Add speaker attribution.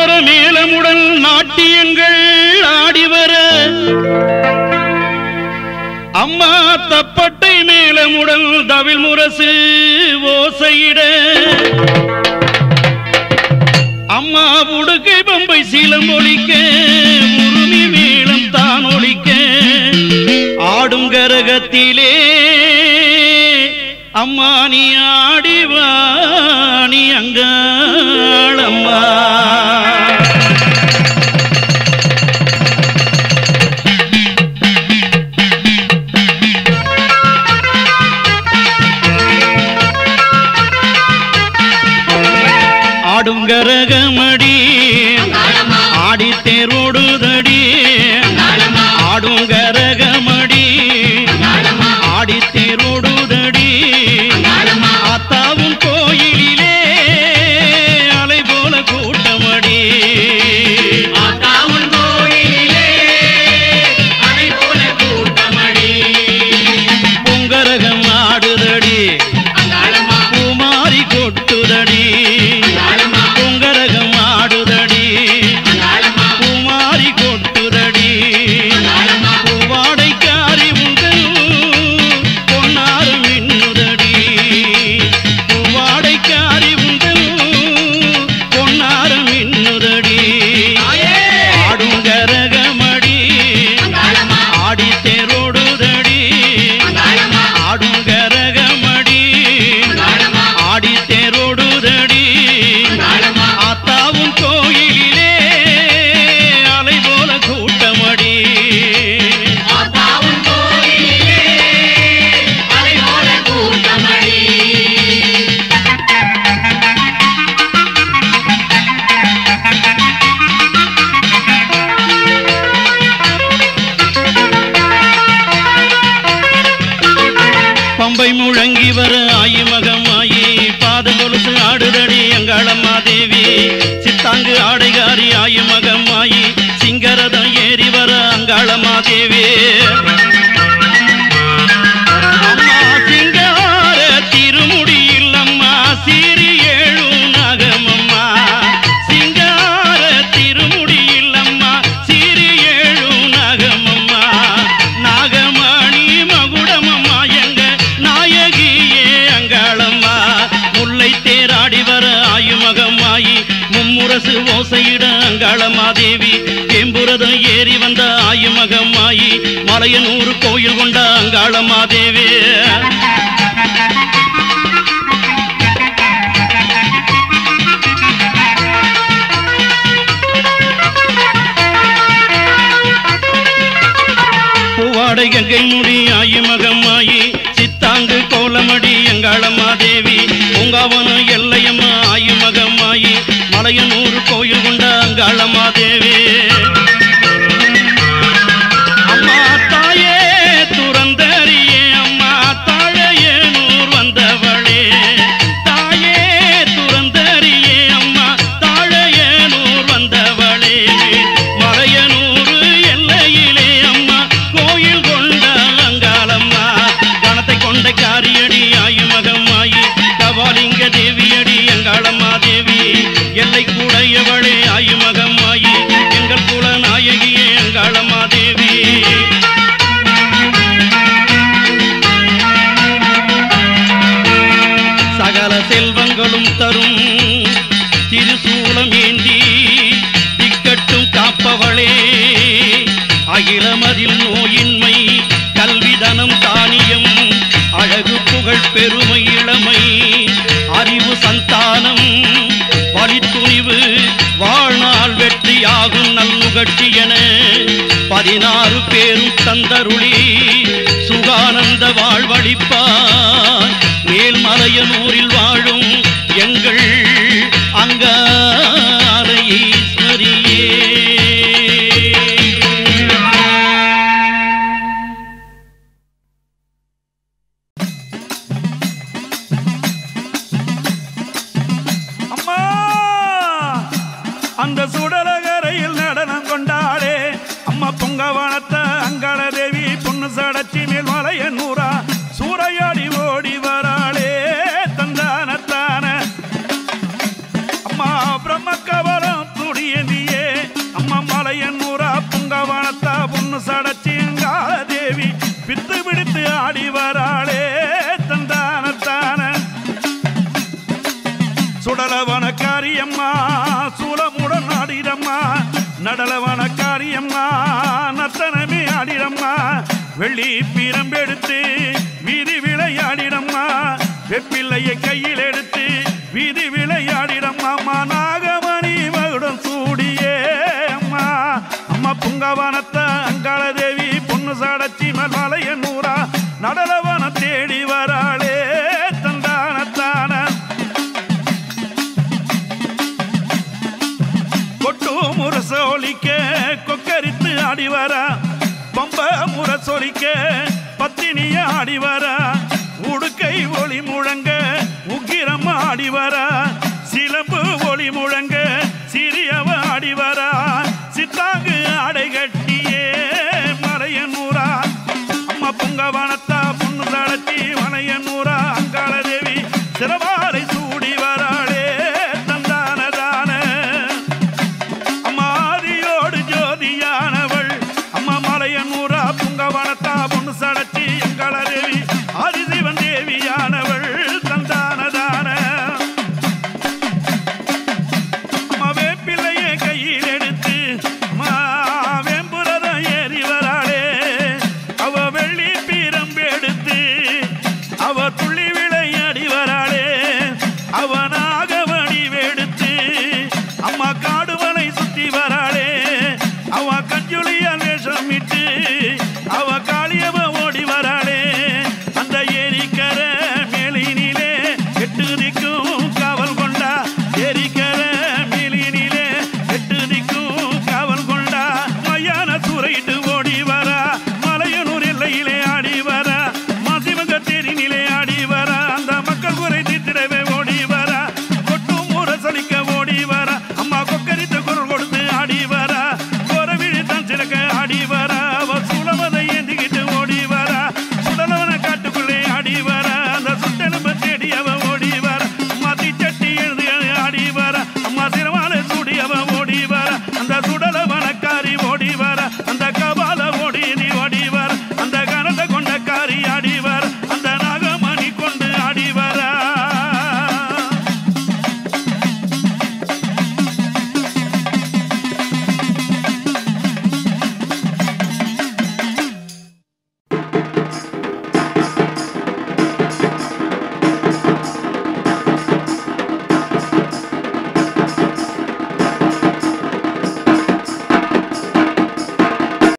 Speaker 1: நாதஸ்வர மேலமுடன் நாட்டியங்கள் ஆடி வர அம்மா தப்பட்டை மேலமுடன் தவில் முரசு ஓசையிட அம்மா உடுக்கை பம்பை சீலம் ஒலிக்க உருமி மேளம் தான் ஒலிக்க ஆடும் கரகத்திலே அம்மா நீ ஆடிவா நீ அங்காளம்மா ஆடும் கரகமடி ஆடி தேரோடுதடி ஆடும் கரகமடி ஆடி தேரோடுதடி ஆத்தாவும் கோயிலிலே அலை போல கூட்டமடி
Speaker 2: ஆத்தாவுன் கோயிலே அலை போல கூட்டமடி
Speaker 1: பொங்கரகம் ஆடுதடி
Speaker 2: அங்காளம்மா
Speaker 1: பூமாரி கொட்டுதடி
Speaker 2: அங்காளம்மா
Speaker 1: பொங்கரகம் ஆடுதடி
Speaker 2: அங்காளம்மா
Speaker 1: பூமாரி கொட்டுதடி
Speaker 2: அங்காளம்மா
Speaker 1: பூவாடைக்காரி உங்கள் பொன்னாறு மின்னுதடி பூவாடைக்காரி உங்கள் பொன்னாறு மின்னுதடி
Speaker 2: தாயே
Speaker 1: ஆடும் கரகமடி
Speaker 2: அங்காளம்மா
Speaker 1: ஆடி தேரோடுதடி
Speaker 2: அங்காளம்மா
Speaker 1: ஆடும் கரகமடி
Speaker 2: அங்காளம்மா
Speaker 1: ஆடி தேரோடுதடி
Speaker 2: அங்காளம்மா
Speaker 1: ஆத்தாவும் கோயிலிலே அலை போல கூட்டமடி
Speaker 2: ஆத்தாவுன் கோயிலே அலை போல கூட்டமடி
Speaker 1: பம்பை முழங்கி வர ஆயி மகமாயி பாத கொலுசு ஆடுதடி அங்காளம்மா தேவி சித்தாங்கு ஆடைகாரி ஆயி மகமாயி சிங்கரதம் ஏறி வர அங்காளம்மா தேவி அம்மா சிங்கார திருமுடி இல்லம்மா சீரி ஏழும் நகமம்மா சிங்கார திருமுடி இல்லம்மா சீரி ஏழும் நகமம்மா நாகமணி மகுடமம்மா எங்க நாயகியே அங்காளம்மா முல்லை தேராடி வர ஆயுமகமாயி மும்முரசு ஓசையிட அங்காளம்மா தேவி எம்புரதம் ஏறி வந்த ஆயுமகமாயி மலையனூர் கோயில் கொண்ட அங்காளம்மா தேவி பூவாடை கங்கை முடி ஆயி மகமாயி சித்தாங்கு கோலமடி எங்காளம்மா தேவி பூங்காவனம் எல்லையம்மா ஆயி மகமாயி மலையனூர் கோயில் கொண்ட அங்காளம்மா தேவி அம்மா தாயே துறந்தறியே அம்மா தாழையனூர் வந்தவளே தாயே துறந்தறியே அம்மா தாழையனூர் வந்தவளே மலையனூர் எல்லையிலே அம்மா கோயில் கொண்ட அங்காளம்மா கணத்தை கொண்ட காரியடி ஆயுமகமாயி கபாலிங்க தேவியடி எங்காளம்மா தேவி எல்லை கூடையவளே ஆயுமகமாயி எங்கள் குல நாயகியே எங்காளம்மா தேவி சகல செல்வங்களும் தரும் திருசூலம் ஏந்தி திக்கட்டும் காப்பவளே அகிலமதில் நோயின்மை கல்விதனம் தானியம் அழகு புகழ் பெருமை இளமை அறிவு சந்தானம் வலித்துணிவு வாழ்நாள் வெற்றியாகும் நல்முகட்சி என பதினாறு பேரும் தந்தருளி சுகானந்த வாழ்வழிப்பார் மேல்மலையனூரில் வாழும் எங்கள் அங்கார ஈஸ்வரியே
Speaker 3: அம்மா அந்த சுடலகரையில் நடனம் கொண்டாடே அம்மா பொங்கவனத்தை அங்காள தேவி பொண்ணு சடச்சி மேல் மலைய நூறா சூறையாடி ஓடி வராளே தந்தானத்தான அம்மா பிரம்ம கவலம் துடிய ஆடி வராளே தந்தான தான சுடலவன காரியம்மா சூலமுடன் ஆடிடம்மா நடலவன காரியம்மா நத்தனமே ஆடிடம்மா வெள்ளி பீரம்பெடுத்து வீதி விளையாடிடம்மா வெப்பிள்ளையை கையில் எடுத்து வீதி விளையாடிடம்மா நாகமணி மகுடம் சூடியே அம்மா அம்மா புங்கவனத்த அங்காள தேவி பொண்ணு சாடச்சி மலைய நூறா நடலவன தேடி வராளே தந்தான தான கொட்டு முரசொலிக்க கொக்கரித்து ஆடி வரா பம்ப முரசொலிக்க பத்தினிய ஆடி வரா உடுக்கை ஒளி முழங்க உக்கிரம் ஆடி வரா சிலம்பு ஒளி முழங்க சிறியவ ஆடி வரா சித்தாங்கு ஆடை கட்டியே மலையனூரா அம்மா புங்கவனத்தா பொண்ணு தளத்தி வனையனூரா அங்காள தேவி சிறவாலை சூடி வராளே தந்தானதான அம்மாதியோடு ஜோதியானவள் அம்மா மலையனூரா புங்கவனத்தா பொண்ணு சடச்சி எங்கள தேவி ஆதிசிவன் தேவியானவள்